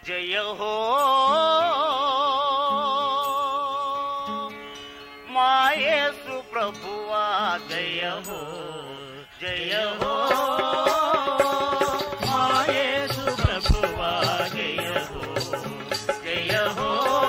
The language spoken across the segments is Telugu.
జయ హో మాయేసు ప్రభువా జయ హో జయ హో మాయేసు ప్రభువా జయ హో జయ హో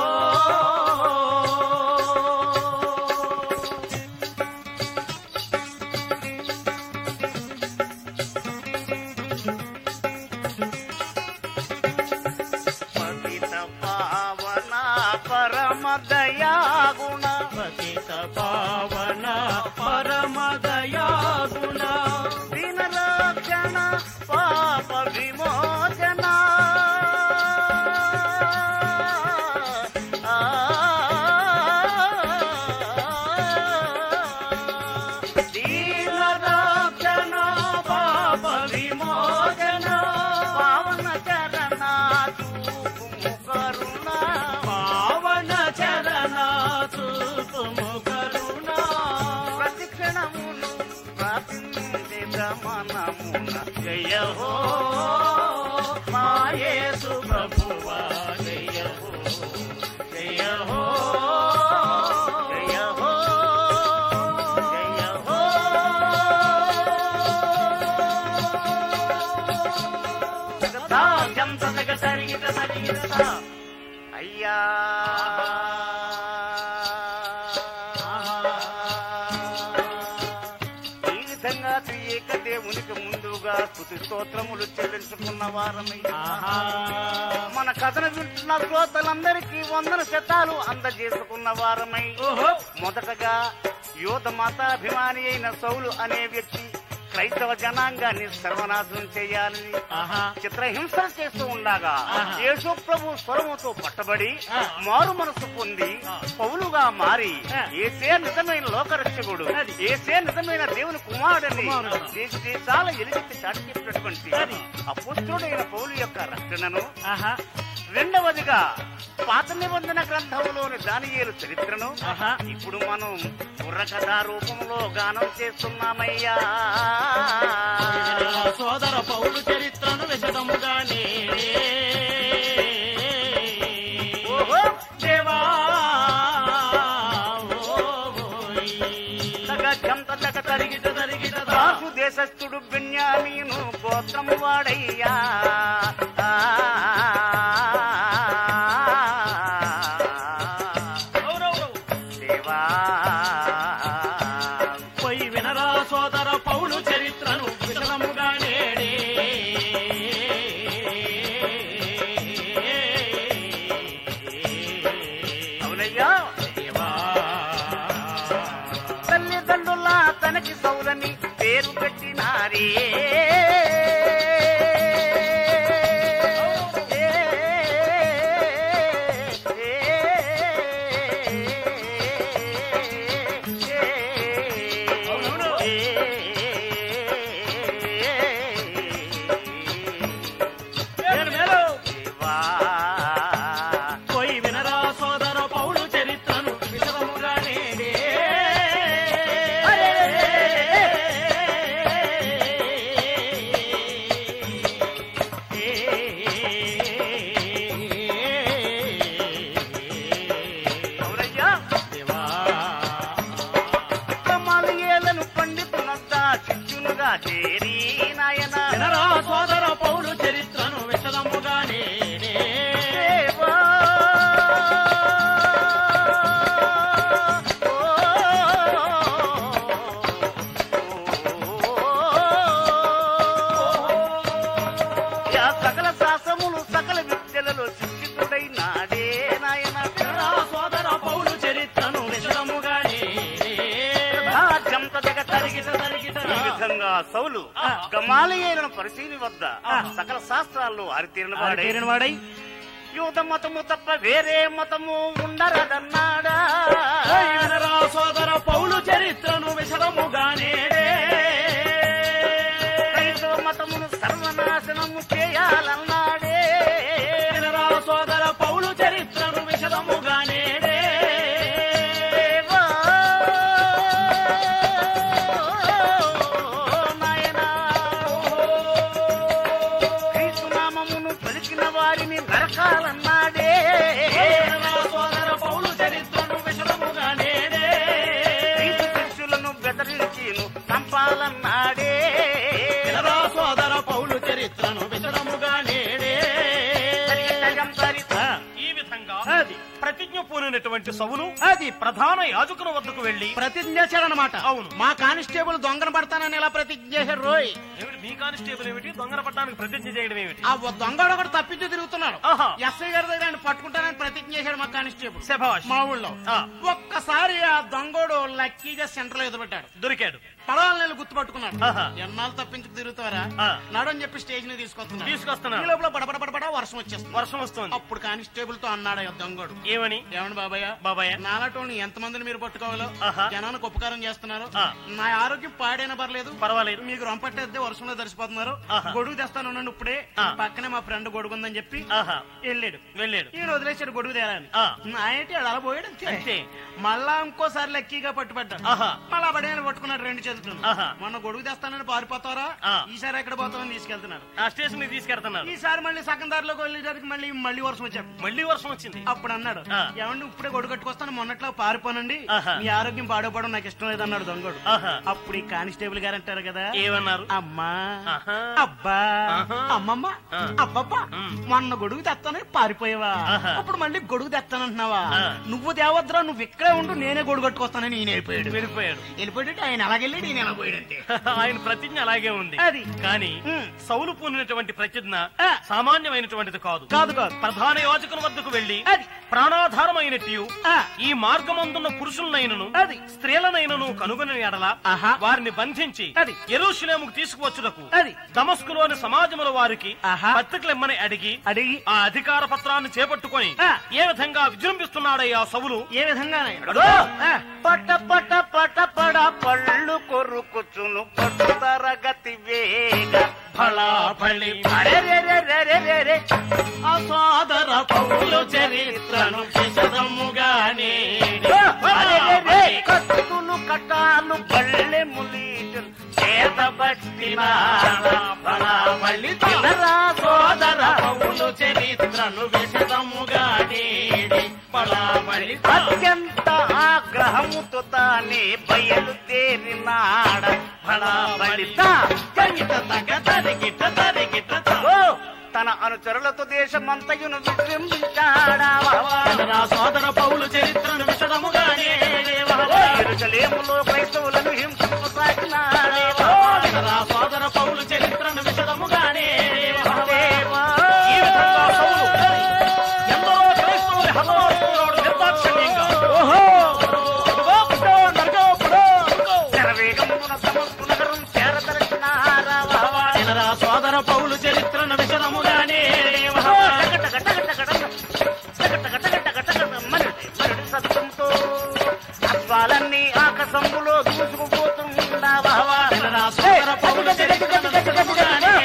పతిత పావన పరమ దయాగుణ పతిత పావన పరమ దయాగుణ దీనరక్షణ పాప విమోచన ఆ, దీనరక్షణ పాప విమోచన పావన చరణ చూపుము కరుణ పావన చరణ చూపుము కరుణ ప్రతి క్షణమును ప్రార్థించే గమనమున జయ హో మాయేసు ప్రభువా జయ హో జయ హో జయ హో జయ హో జం తనక సరిగిత సరిగిత అయ్యా ఈ విధంగా త్రియేక దేవునికి ముందుగా స్తుతి స్తోత్రములు చెల్లించుకున్న వారమై మన కథను వింటున్న శ్రోతలందరికీ వందన శతాలు అందజేసుకున్న వారమై మొదటగా యోధ మతాభిమాని అయిన సౌలు అనే వ్యక్తి క్రైస్తవ జనాంగాన్ని సర్వనాశనం చేయాలని చిత్రహింసలు చేస్తూ ఉండగా యేసు ప్రభు స్వరముతో పట్టబడి మారు మనసు పొంది పౌలుగా మారి ఏసే నిజమైన లోకరక్షకుడు ఏసే నిజమైన దేవుని కుమారుడని దేశ దేశాల ఎలుగెత్తి చాటి చెప్పినటువంటి అపుష్టుడైన పౌలు యొక్క రక్షణను రెండవదిగా పాత నిబంధన గ్రంథంలోని దానియేలు చరిత్రను ఇప్పుడు మనం బుర్రకథా రూపంలో గానం చేస్తున్నామయ్యా సోదర పౌలు చరిత్రను విశదముగానే ఓహో దేవా ఓయ్. తగ జంత తగ తరిగి తరిగిట తరిగిట రాసు దేశస్థుడు బెన్యామీను గోత్రము వాడయ్యా ఆ. దేవా పోయి వినరా సోదర పౌలు చరిత్రను విశదముగానే అవునయ్యా దేవా తల్లిదండ్రుల తనకి సౌలని పేరు పెట్టినారే మేలు, మేలు. దేవా పోయి వినరా సోదర పౌలు చరిత్రను విశదముగానే అవునయ్యా దేవా కమలియేలను పండితులంతా శిష్యునుగా చేరి నాయన వినరా సోదర పౌలు చరిత్రను విశదముగానే దేవా. యా సకల శాసములు సకల విద్యలలో శిక్షితుడై నాడే నాయన వినరా సోదర పౌలు చరిత్రను విశదముగానే రాజ్యంత జగ తరిగిట తరిగిట ఈ విధంగా సౌలు గమాలయేలను పరిశీలి వద్ద సకల శాస్త్రాల్లో ఆరితీరిన వాడే ఆరితేరిన వాడై యూత మతము తప్ప వేరే మతము ఉండరదన్నాడా పోయి వినరా సోదర పౌలు చరిత్రను విశదముగానే క్రైస్తవ మతమును సర్వనాశనము చేయాలన్నాడే వినరా సోదర పౌలు చరిత్రను విశదముగానే దేవా. నాయనా. క్రీస్తు నామమును పలికి చేసిన వారిని నరకాలన్నాడే నా సోదర పౌలు చరిత్రను విషదముగా నేడే నీతి శిష్యులను బెదిరించిను చంపాలన్నాడే నా సోదర పౌలు చరిత్రను విషదముగా నేడే సరిగటం సరిత. ఈ విధంగా అది ప్రతిజ్ఞ పూనినటువంటి సవులు అది ప్రధాన యాజకుని వద్దకు వెళ్లి ప్రతిజ్ఞ చేశాడనమాట అవును. మా కానిస్టేబుల్ దొంగన పడతానని ఎలా ప్రతిజ్ఞ చేశాడు రోయ్ ఏమిటి మీ కానిస్టేబుల్ ఏమిటి దొంగన పట్టడానికి ప్రతిజ్ఞ చేయడం ఏమిటి ఆ దొంగడు ఒకటి తప్పించి తిరుగుతున్నాడు ఆహా. ఎస్ఐ గారి దగ్గర ఆయన పట్టుకుంటానని ప్రతిజ్ఞ చేశాడు మా కానిస్టేబుల్ శభాష్ మా ఊళ్ళో ఆ. ఒక్కసారి ఆ దొంగోడు లక్కీగా సెంటర్ లో ఎదురుపెట్టాడు దొరికాడు పడవల నెల గుర్తుపట్టుకున్నాడు ఆహా. ఎన్నాళ్ళు తప్పించుకు తిరుగుతారా ఆ. నడని చెప్పి స్టేషన్ ని తీసుకొస్తున్నాడు తీసుకొస్తున్నాడు. ఈ లోపల బడబడ బడబడ వర్షం వచ్చేస్తుంది వర్షం వస్తుంది అప్పుడు కానిస్టేబుల్ తో అన్నాడు ఆ దొంగోడు ఏమని ఏమండి బాబాయ్ బాబాయ్ నాలాటోని ఎంత మందిని మీరు పట్టుకోవాలో ఆహా. జనానికి ఉపకారం చేస్తున్నారు ఆ. నా ఆరోగ్యం పాడైనా పర్లేదు పర్వాలేదు మీకు రొంపట్టేస్తే వర్షంలో తడిసిపోతున్నారు ఆహా. గొడుగు తెస్తాను ఉండండి ఇప్పుడే ఆ. పక్కనే మా ఫ్రెండ్ గొడుగు ఉందని చెప్పి ఆహా వెళ్ళాడు వెళ్ళాడు ఈయన వదిలేశాడు గొడుగు తేరాని ఆ. నా ఏంటి వాడు అలా పోయాడు అంతే. అంతే. మళ్ళా ఇంకోసారి లక్కీగా పట్టుబడ్డాడు ఆహా. మళ్ళా పడేని పట్టుకున్నాడు రెండు చేతులు ఆహా. మొన్న గొడుగు తెస్తానని పారిపోతారా ఆ. ఈసారి ఎక్కడ పోతామని తీసుకెళ్తున్నారు ఆ స్టేషన్ కి తీసుకెళ్తున్నారు ఈసారి మళ్ళీ సగం దారిలోకి వెళ్ళేసరికి మళ్ళీ మళ్ళీ వర్షం వచ్చాడు మళ్ళీ వర్షం వచ్చింది అప్పుడు అన్నాడు ఆ. ఏమండి ఇప్పుడే గొడుగు కట్టుకొస్తాను మొన్నట్లో పారిపోనండి ఆహా. మీ ఆరోగ్యం పాడైపోవడం నాకు ఇష్టం లేదన్నాడు దొంగడు ఆహా అప్పుడు ఈ కానిస్టేబుల్ గారు అంటారు కదా ఏమన్నారు అమ్మా ఆహా. అబ్బా ఆహా. అమ్మమ్మ ఆ. అబ్బబ్బా ఉమ్. మొన్న గొడుగు తెస్తానని పారిపోయావా ఆహా. అప్పుడు మళ్ళీ గొడుగు తెస్తానంటున్నావా ఆ. నువ్వు దేవద్రా నువ్వు ఇక్కడే ఉండు నేనే గొడుగు కట్టుకొస్తానని ఈయన వెళ్ళిపోయాడు వెళ్ళిపోయాడు వెళ్ళిపోయాడు ఆయన అలాగెళ్ళాడు ఈయన ఎలా పోయాడంటే ఆయన ప్రతిజ్ఞ అలాగే ఉంది అది. కానీ ఉమ్. సౌలు పూనినటువంటి ప్రతిజ్ఞ ఆ. సామాన్యమైనటువంటిది కాదు కాదు కాదు ప్రధాన యోజకుని వద్దకు వెళ్లి అది. ప్రాణాధారమైనట్టు ఆ. ఈ మార్గమందున్న పురుషులనైనను అది. స్త్రీలనైనను కనుగొని ఎడల ఆహా. వారిని బంధించి అది. ఎరుషులేముకు తీసుకువచ్చుటకు అది. దమస్కులోని సమాజముల వారికి ఆహా. పత్రికలెమ్మని అడిగి అడిగి ఆ అధికార పత్రాన్ని చేపట్టుకొని ఆ. ఏ విధంగా విజృంభిస్తున్నాడయ్యా సవులు ఏ విధంగా అదో, పట పట పట పడ పళ్ళు కొరుకుచును పట్టు తరగతి వేగ ఫళా ఫళి అరే రే రే రే రే రే రే. అసాదర పౌలు చరిత్రను విశదముగా నేడి. అరే రే రే. కత్తులు కట్టాలు బళ్ళె ములీటులు చేతబట్టిన ఫళాఫళి తినరా సోదర పౌలు చరిత్రను విశదముగా నేడి. ఫళాఫళి అత్యంత ఆగ్రహముతో తానే బయలుదేరినాడ ఫళాఫలిత తగిట తగ తరిగిట తరిగిట త. ఓ, తన అనుచరులతో దేశమంతయును విజృంభించాడా నా సోదర పౌలు చరిత్రను విశదముగా నేడి. ఎరుసలేములో క్రైస్తవులను హింసకు సాగినాడే నా సోదర పౌలు చరిత్రను విశదముగా నేడి. దేవా. ఈ విధంగా సౌలు ఎందరో క్రైస్తవుని హతమారుస్తున్నాడు నిర్దాక్షిణ్యంగా. అదిగో పుట్టో, నరకో, పుట్టో, నరకో. శరవేగమున సమస్త నగరం చేరదరచినారా వినరా సోదర పౌలు చరిత్రను విశదముగానే సత్యంతో అశ్వాలన్నీ ఆకాశంలో దూసుకుపోతుండవా వినరా సోదర పౌలు చరిత్రను విశదముగానే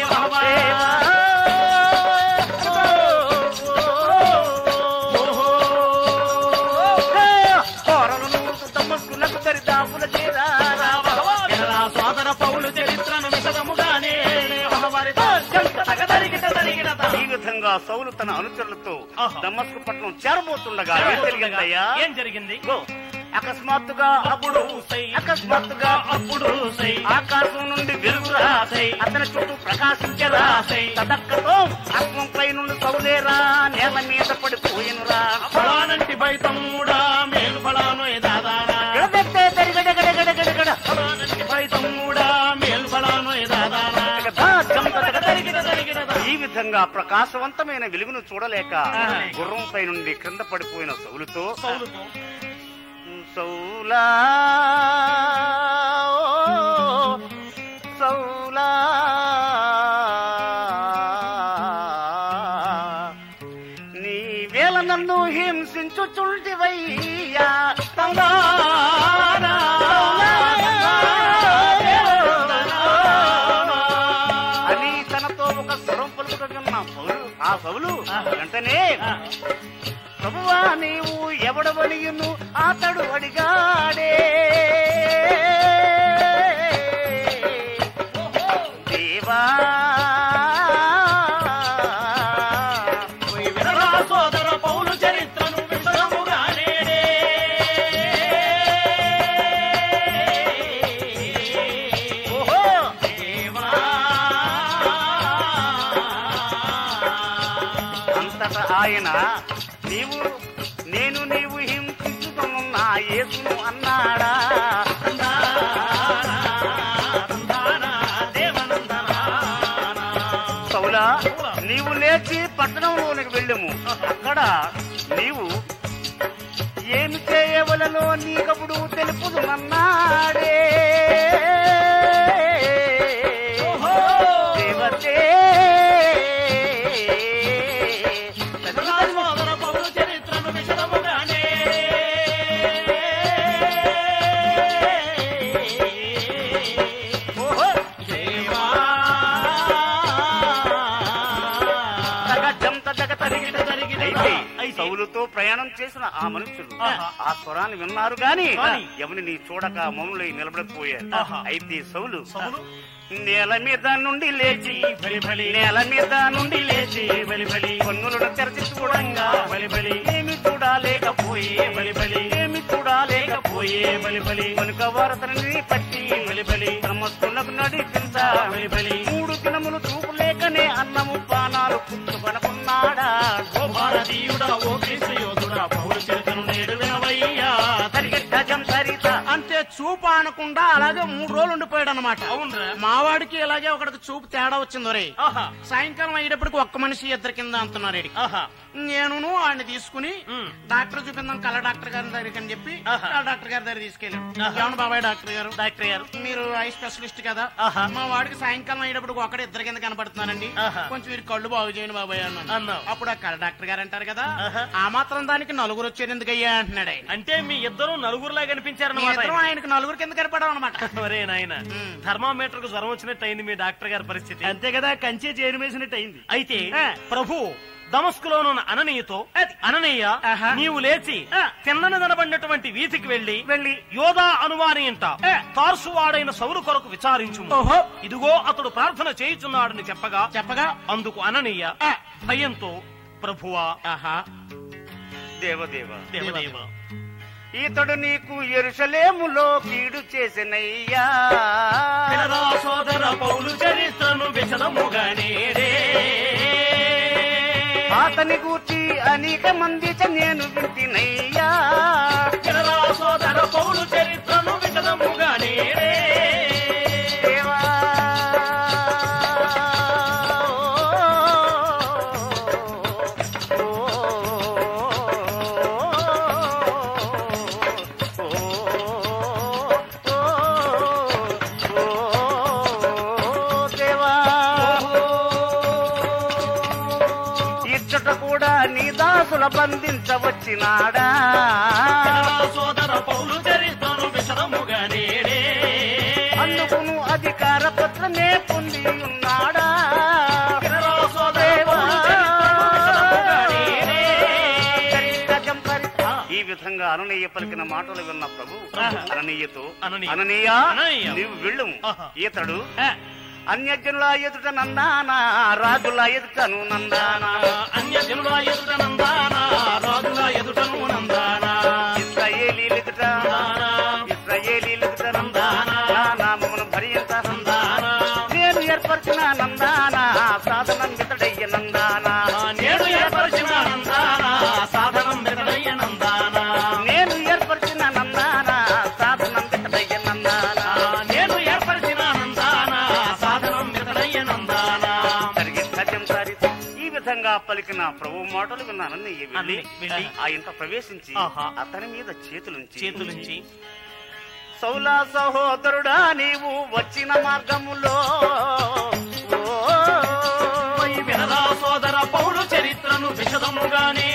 వినరా సోదర పౌలు చరిత్రను విశదముగానే తగదరిగిట తరిగిన త. ఈ విధంగా సౌలు తన అనుచరులతో ఆహా. దమస్కు పట్టణం చేరబోతుండగా ఏం జరిగిందయ్యా ఏం జరిగింది ఇదిగో, అకస్మాత్తుగా అప్పుడు అకస్మాత్తుగా అప్పుడు సై ఆకాశం నుండి వెలుగు రాసై అతని చుట్టూ ప్రకాశించరా తదక్కతో ఆత్మంపై నుండి సౌలేరా నేల మీద పడిపోయినురా ఫలానంటి బయతమ్ముడా మేలు ఫలాను ఎదాదానా గడబెట్టే గడగడగడగడగడగడ. ఫలానంటి బయతమ్ముడా మేలు ఫలాను ఎదాదానా గదా జంప తరిగిన తరిగిన త. ఈ విధంగా ప్రకాశవంతమైన వెలుగును చూడలేక ఆహా. గుర్రంపై నుండి క్రింద పడిపోయిన సౌలుతో సౌలుతో సౌలా ఓ, సౌలా నీ వేల నన్ను హింసించుచుంటివయ్యా తందానా. అని తనతో ఒక స్వరం పలుకుతున్న పౌలు ఆ పౌలు వెంటనే ప్రభువా నీవు ఎవడవనియును అతడు అడిగాడే దేవా అంతటా ఆయన నీవు నేను నీవు హింసించుతున్న యేసును అన్నాడా సౌలా నీవు లేచి పట్టణంలోనికి వెళ్ళము అక్కడ నీవు ఏమి చేయవలలో నీకప్పుడు తెలుపుదు అన్నాడే దేవతే సోదర పౌలు చరిత్రను విషదముగానే ఓహో దేవా తగజం తగ తరిగిట తరిగిట అయితే అయితే సౌలుతో ప్రయాణం చేసిన ఆ మనుషులు ఆహా. ఆ స్వరాన్ని విన్నారు గాని గాని ఎవరిని చూడక మౌనులై నిలబడకపోయారు ఆహా. అయితే సౌలు సౌలు నేల మీద నుండి లేచి బలి బలి నేల మీద నుండి లేచి బలి బలి కన్నులను తెరచి చూడంగా బలి బలి ఏమి చూడాలేకపోయే బలి బలి ఏమి చూడాలేకపోయే పోయే బలి బలి కనుక వారతని పట్టి బలి బలి క్రమస్తులకు నడిపించ బలి బలి మూడు దినములు చూపు లేకనే అన్నము పానాలు పుచ్చుకొనకున్నాడా ఓ భారతీయుడా ఓ క్రీస్తు యోధుడా పౌరు చరిత్రను నేడు వినవయ్యా గజం సరిత అంతే చూపు అనకుండా అలాగే మూడు రోజులు ఉండిపోయాడు అనమాట అవునరా మావాడికి ఇలాగే ఒకడికి చూపు తేడా వచ్చింది ఒరే ఆహా సాయంకాలం అయ్యేటప్పటికి ఒక్క మనిషి ఇద్దరు కింద అంటున్నారు ఈడికి. ఆహా నేను వాడిని తీసుకుని ఉమ్. డాక్టర్ చూపిందాం కళ్ళ డాక్టర్ గారి దగ్గరికి అని చెప్పి ఆహా. కళ్ళ డాక్టర్ గారి దగ్గర తీసుకెళ్ళాం ఆహా. ఏమన్నా బాబాయ్ డాక్టర్ గారు డాక్టర్ గారు మీరు ఐ స్పెషలిస్ట్ కదా ఆహా. మా వాడికి సాయంకాలం అయ్యేటప్పుడు ఒకడే ఇద్దరు కింద కనపడుతున్నానండి ఆహా. కొంచెం వీరి కళ్ళు బాగు చేయండి బాబాయ్ అన్నాను అన్నావు. అప్పుడు ఆ కళ్ళ డాక్టర్ గారు అంటారు కదా ఆహా. ఆ మాత్రం దానికి నలుగురు వచ్చారు ఎందుకయ్యా అంటున్నాడు ఆయన అంటే మీ ఇద్దరు నలుగురులా మీ కనిపించారన్నమాట ఇద్దరం ఆయనకు నలుగురు కింద కనపడాం అనమాట ఒరే నాయన ఉమ్. థర్మామీటర్ కు జ్వరం వచ్చినట్టు అయింది మీ డాక్టర్ గారి పరిస్థితి అంతే కదా కంచె చేరు వేసినట్టు అయింది అయితే ఆ. ప్రభు దమస్కులోనున్న అననీయతో అననీయ ఆహా. నీవు లేచి ఆ. తిన్నని కనబడినటువంటి వీధికి వెళ్లి వెళ్ళి యోధా అనువాని ఇంట ఆ. తార్సువాడైన సౌలు కొరకు విచారించు ఓహో ఇదిగో అతడు ప్రార్థన చేయుచున్నాడని చెప్పగా చెప్పగా అందుకు అననీయ ఆ. భయంతో ప్రభువా ఆహా దేవదేవ దేవదేవ ఇతడు నీకు ఎరుసలేములో కీడు చేసినయ్యా వినరా సోదర పౌలు చరిత్రను విశదముగానే అతని గూర్చి అనేక మంది నేను వింటినయ్యా వినరా సోదర పౌలు చరిత్రను విశదముగానే దేవా ఓ, ఓ, ఓ, ఓ, ఓ, దేవా ఇచ్చట కూడా నీ దాసుల బంధించవచ్చినాడా వినరా సోదర పౌలు చరిత్రను విశదముగానే అందుకును అధికార పత్రమే పొంది ఉన్నాడా వినరా సోదర దేవా. పౌలు చరిత్రను విశదముగానే గజం పరిత. ఈ విధంగా అననీయ పలికిన మాటలు విన్న ప్రభు ఆహా. అననీయతో అననీయ. అననీయ అననీయ. నీవు వెళ్ళుము ఆహా. ఈతడు ఆ. అన్యజనుల ఎదుట నందానా రాజుల ఎదుటను నందానా అన్య జనుల ఎదుట నందానా రాజుల ఎదుటను నందానా ఇస్రాయేలీ ఎదుట నందానా ఇస్రాయేలీ ఎదుట నందానా. నా నామమును భరించ నందానా నేను ఏర్పరిచిన నందానా సాధనం ఇతడయ్య నందానా నేడు ఏర్పరిచిన నందానా సాధనం వెతడయ్య నందానా నేను ఏర్పరిచిన నందానా సాధనం ఇతడయ్య నందానా నేను ఏర్పరిచిన నందానా సాధనం వెతడయ్య నందానా జరిగే సత్యం సారి ఈ విధంగా పలికిన ప్రభు మాటలు విన్నానని వెళ్ళి అన్ని వెళ్ళి ఆ ఇంట ప్రవేశించి ఆహా. అతని మీద చేతులుంచి చేతులుంచి సౌలా సహోదరుడా నీవు వచ్చిన మార్గములో ఓ, పోయి వినరా సోదర పౌలు చరిత్రను విశదముగానే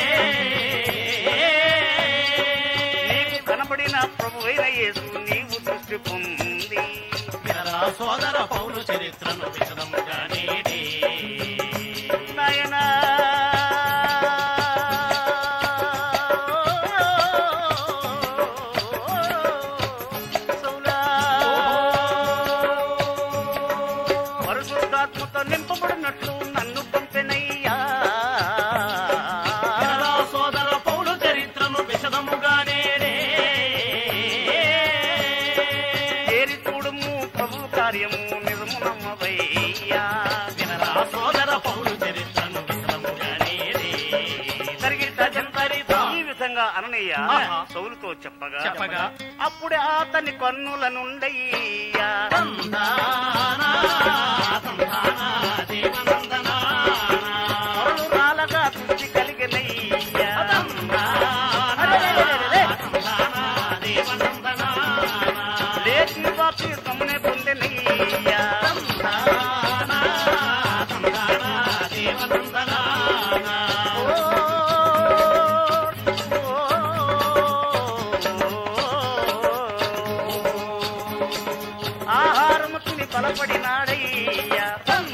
నీకు కనబడిన ప్రభు అయిన యేసు నీవు సృష్టి పొంది వినరా సోదర పౌలు చరిత్రను విశదముగానే నాయనా సౌలా పరిశుద్ధాత్మతో నింపబడినట్లు నన్ను పంపినయ్యా వినరా సోదర పౌలు చరిత్రను విశదముగానే చేరి చూడుము ప్రభు కార్యము నిజము నమ్మవయ్యా వినరా సోదర పౌలు చరిత్రను విశదముగానే అననయ్య ఆహా. సౌలుతో చెప్పగా చెప్పగా. అప్పుడే అతని కన్నుల నుండయ్యా తందానా, తందానా, దేవనందనా. పొరలు రాలగా తృప్తి కలిగినయ్యా తందానా, తందానా, దేవనందనా. లేచి బాపి తమనే పొందినయ్యా తందానా, తందానా, దేవనందనా. ఆహారము తిని బలపడినాడయ్యా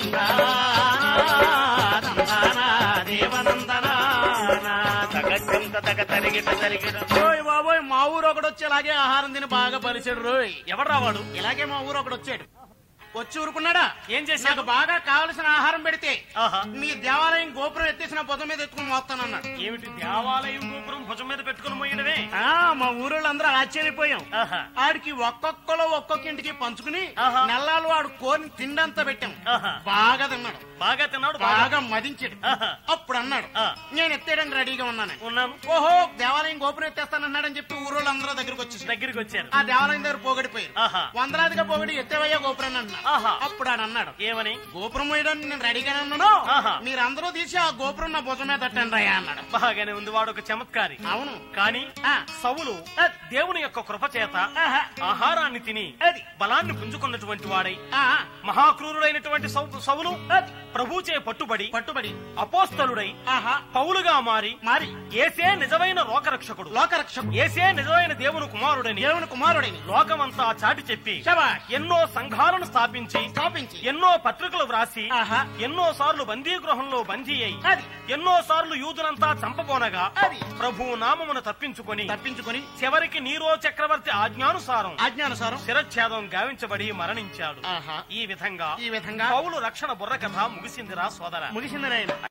తగచ్చంత తగ తరిగిట తరిగిట ఓయ్ బాబోయ్ మా ఊరు ఒకడు వచ్చి ఇలాగే ఆహారం తిని బాగా పరిచాడు రోయ్ ఎవడ్రా వాడు ఇలాగే మా ఊరు ఒకడు వచ్చాడు వచ్చి ఊరుకున్నాడా ఏం చేశాడు? నాకు బాగా కావలసిన ఆహారం పెడితే ఆహా. మీ దేవాలయం గోపురం ఎత్తేసిన బొద్ద మీద ఎత్తుకుని మోస్తానన్నాడు ఏమిటి దేవాలయం గోపురం భుజం మీద పెట్టుకుని పోయినవే ఆ మా ఊరోళ్ళందరూ ఆశ్చర్యపోయాం ఆహా. ఆడికి ఒక్కొక్కలో ఒక్కొక్క ఇంటికి పంచుకుని ఆహా. నెల్లాలు ఆడు కోరిని తిండంతా పెట్టాం ఆహా. బాగా తిన్నాడు బాగా తిన్నాడు బాగా బాగా మదించాడు ఆహా. అప్పుడు అన్నాడు ఆ. నేను ఎత్తేయడానికి రెడీగా ఉన్నాను ఉన్నాను ఓహో దేవాలయం గోపురం ఎత్తేస్తానన్నాడని చెప్పి ఊరోళ్ళందరూ దగ్గరికి వచ్చేసి దగ్గరికి వచ్చారు ఆ దేవాలయం దగ్గర పోగడిపోయారు ఆహా. వందలాదిగా పోగడి ఎత్తేవయ్యా గోపురం అన్నాడు ఆహా. అప్పుడు ఆడు అన్నాడు ఏమని గోపురం వేయడానికి నేను రెడీగానే ఉన్నాను ఆహా. మీరందరూ తీసి ఆ గోపురం నా భుజం మీద తట్టండి రయ్యా అన్నాడు బాగానే ఉంది వాడు ఒక చమత్కారి అవును కానీ ఆ. సవులు దేవుని యొక్క కృప చేత ఆహా. ఆహారాన్ని తిని అది. బలాన్ని పుంజుకున్నటువంటి వాడై ఆ, మహాక్రూరుడైనటువంటి సౌ- సవులు అది. ప్రభుచే పట్టుబడి పట్టుబడి అపోస్తలుడై ఆహా పౌలుగా మారి మరి ఏసే నిజమైన లోకరక్షకుడు లోకరక్షకుడు ఏసే నిజమైన దేవుని కుమారుడని దేవుని కుమారుడిని లోకమంతా చాటి చెప్పి శబాష్ ఎన్నో సంఘాలను స్థాపించి స్థాపించి ఎన్నో పత్రికలు వ్రాసి ఆహా. ఎన్నో సార్లు బందీ గృహంలో బందీ అయి అది ఎన్నో సార్లు యూదులంతా చంపబోనగా అది. ప్రభు నామమును తప్పించుకొని తప్పించుకొని చివరికి నీరో చక్రవర్తి ఆజ్ఞానుసారం ఆజ్ఞానుసారం శిరఛేదం గావించబడి మరణించాడు ఆహా ఈ విధంగా ఈ విధంగా పౌలు రక్షణ బుర్ర కథ ముగిసిందిరా సోదర ముగిసింది నాయన